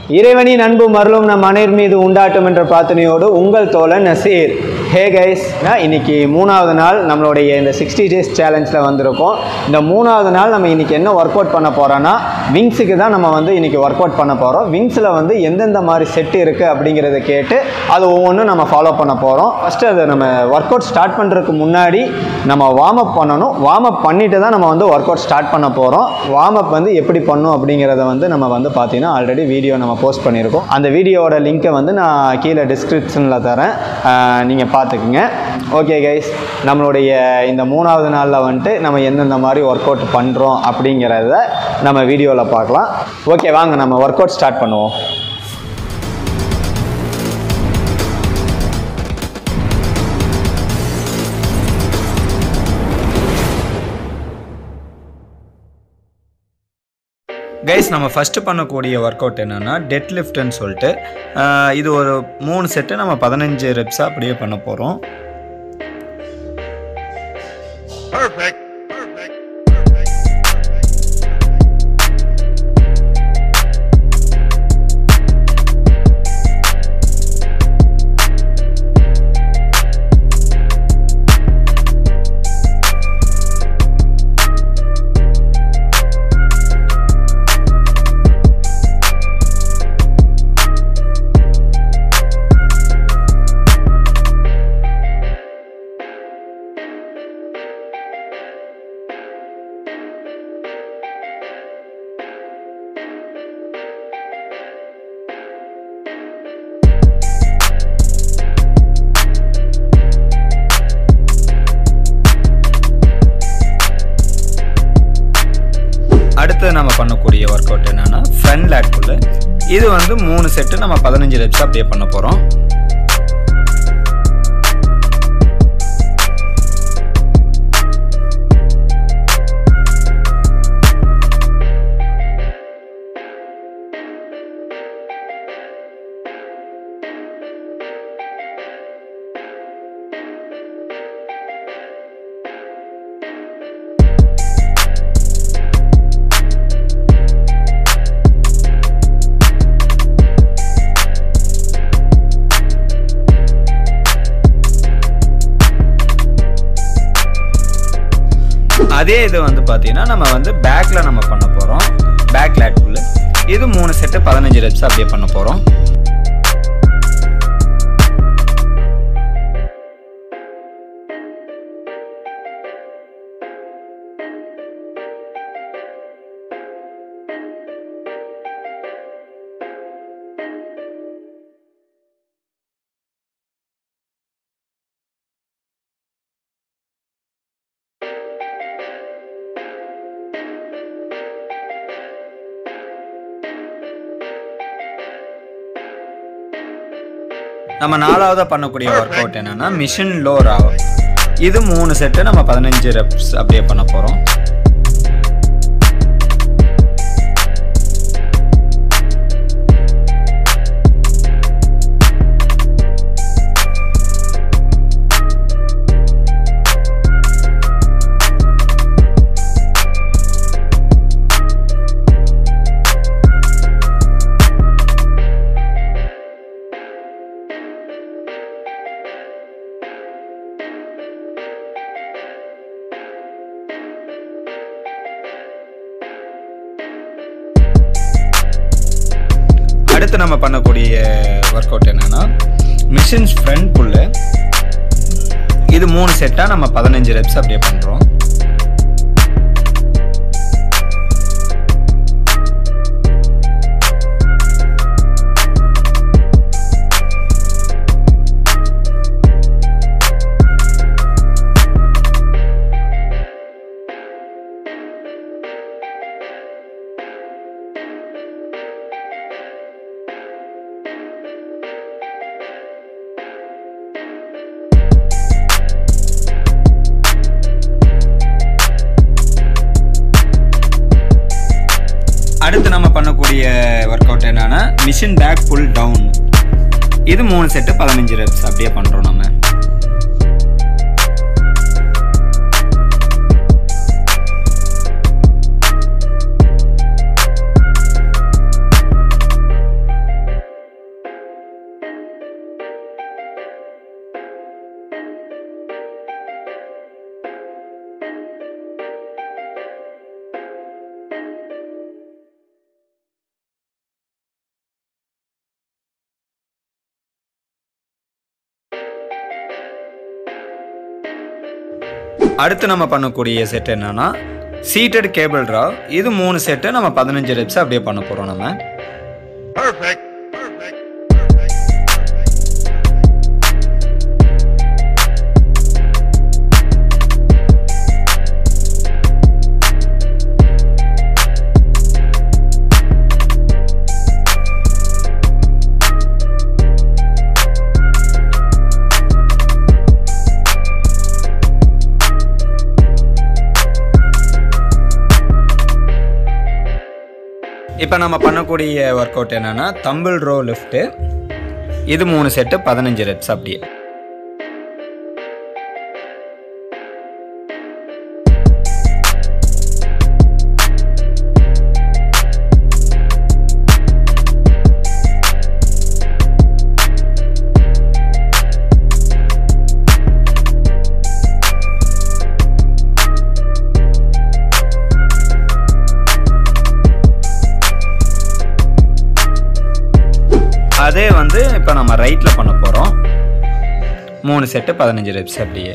இறைவனின் அன்பு மருளும் நம் அனைவர் மீது உண்டாட்டும் என்ற பிரார்த்தனையோடு உங்கள் தோழன் நசீர் ஹே கைஸ் இன்னைக்கு மூணாவது நாள் நம்மளுடைய இந்த சிக்ஸ்டி டேஸ் சேலஞ்சில் வந்திருக்கோம் இந்த மூணாவது நாள் நம்ம இன்னைக்கு என்ன ஒர்க் அவுட் பண்ண போகிறோன்னா விங்ஸுக்கு தான் நம்ம வந்து இன்னைக்கு ஒர்க் அவுட் பண்ண போகிறோம் விங்ஸில் வந்து எந்தெந்த மாதிரி செட் இருக்குது அப்படிங்கிறத கேட்டு அது ஒவ்வொன்றும் நம்ம ஃபாலோ பண்ண போகிறோம் ஃபஸ்ட்டு அதை நம்ம ஒர்க் அவுட் ஸ்டார்ட் பண்ணுறதுக்கு முன்னாடி நம்ம வார்ம் அப் பண்ணணும் வார்ம் அப் பண்ணிட்டு தான் நம்ம வந்து ஒர்க் அவுட் ஸ்டார்ட் பண்ண போகிறோம் வார்ம் அப் வந்து எப்படி பண்ணும் அப்படிங்கிறத வந்து நம்ம வந்து பார்த்தீங்கன்னா ஆல்ரெடி வீடியோ நம்ம போஸ்ட் பண்ணியிருக்கோம் அந்த வீடியோவோட லிங்க்கை வந்து நான் கீழே டிஸ்கிரிப்ஷனில் தரேன் நீங்கள் பார்த்துக்குங்க ஓகே கைஸ் நம்மளுடைய இந்த மூணாவது நாளில் வந்துட்டு நம்ம எந்தெந்த மாதிரி ஒர்க் அவுட் பண்ணுறோம் அப்படிங்கிறத நம்ம வீடியோவில் பார்க்கலாம் ஓகே வாங்க நம்ம ஒர்க் அவுட் ஸ்டார்ட் பண்ணுவோம் கைஸ் நம்ம ஃபஸ்ட்டு பண்ணக்கூடிய ஒர்க் அவுட் என்னென்னா டெட் லிஃப்ட்னு சொல்லிட்டு ஆஹ் இது ஒரு மூணு செட்டு நம்ம பதினஞ்சு ரெப்ஸாக அப்படியே பண்ண போகிறோம் Perfect. Perfect. அடுத்து நம்ம பண்ணக்கூடிய ஒர்க் அவுட் என்னென்னா ஃப்ரண்ட் லேக் புல்லு இது வந்து மூணு செட்டு நம்ம பதினஞ்சு ரெப்ஸ் அப்படியே பண்ண போகிறோம் அதே இது வந்து பார்த்தீங்கன்னா நம்ம வந்து பேக்கில் நம்ம பண்ண போகிறோம் பேக் லேக் புல்லு இது மூணு செட்டு பதினஞ்சு ரெப்ஸ் அப்படியே பண்ண போகிறோம் நம்ம நாலாவதாக பண்ணக்கூடிய ஒர்க் அவுட் என்னன்னா மிஷின் லோ ராவ் இது மூணு செட்டு நம்ம பதினஞ்சு ரெப்ஸ் அப்படியே பண்ண போகிறோம் அடுத்து நம்ம பண்ணக்கூடிய ஒர்க் அவுட் என்னன்னா மிஷின்ஸ் ஃப்ரண்ட் புல்லு இது மூணு செட்டாக நம்ம பதினஞ்சு ரெப்ஸ் அப்படியே பண்ணுறோம் அடுத்து நம்ம பண்ணக்கூடிய ஒர்க் அவுட் என்னன்னா மிஷின் பேக் புல் டவுன் இது மூணு செட்டு பதினஞ்சு ரெப்ஸ் அப்படியே பண்ணுறோம் நம்ம அடுத்து நம்ம பண்ணக்கூடிய செட் என்னன்னா சீட்டட் கேபிள் ட்ரா இது மூணு செட்டு நம்ம பதினஞ்சு ரெப்ஸ் அப்படியே பண்ண போகிறோம் நம்ம Perfect. Perfect. இப்போ நம்ம பண்ணக்கூடிய ஒர்க் அவுட் என்னன்னா தம்பிள் ரோ லிஃப்ட்டு இது மூணு செட்டு பதினஞ்சு ரெப்ஸ் அப்படியே அதே வந்து இப்போ நம்ம ரைட்டில் பண்ண போகிறோம் மூணு செட்டு பதினஞ்சு ரெப்ஸ் அப்படியே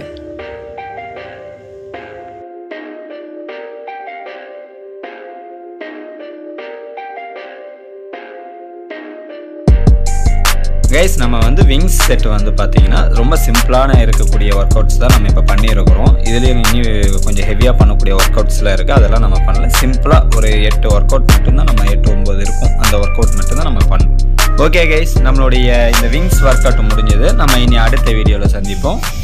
கைஸ் நம்ம வந்து விங்ஸ் செட் வந்து பார்த்தீங்கன்னா ரொம்ப சிம்பிளான இருக்கக்கூடிய ஒர்க் அவுட்ஸ் தான் நம்ம இப்போ பண்ணியிருக்கிறோம் இதுலேயும் இன்னும் கொஞ்சம் ஹெவியாக பண்ணக்கூடிய ஒர்க் அவுட்ஸ்லாம் இருக்குது அதெல்லாம் நம்ம பண்ணல சிம்பிளாக ஒரு எட்டு ஒர்க் அவுட் மட்டும்தான் நம்ம எட்டு ஒம்பது இருக்கும் அந்த ஒர்க் அவுட் மட்டும்தான் நம்ம பண்ணோம் ஓகே கைஸ் நம்மளுடைய இந்த விங்ஸ் ஒர்க் அவுட் முடிஞ்சது நம்ம இனி அடுத்த வீடியோவில் சந்திப்போம்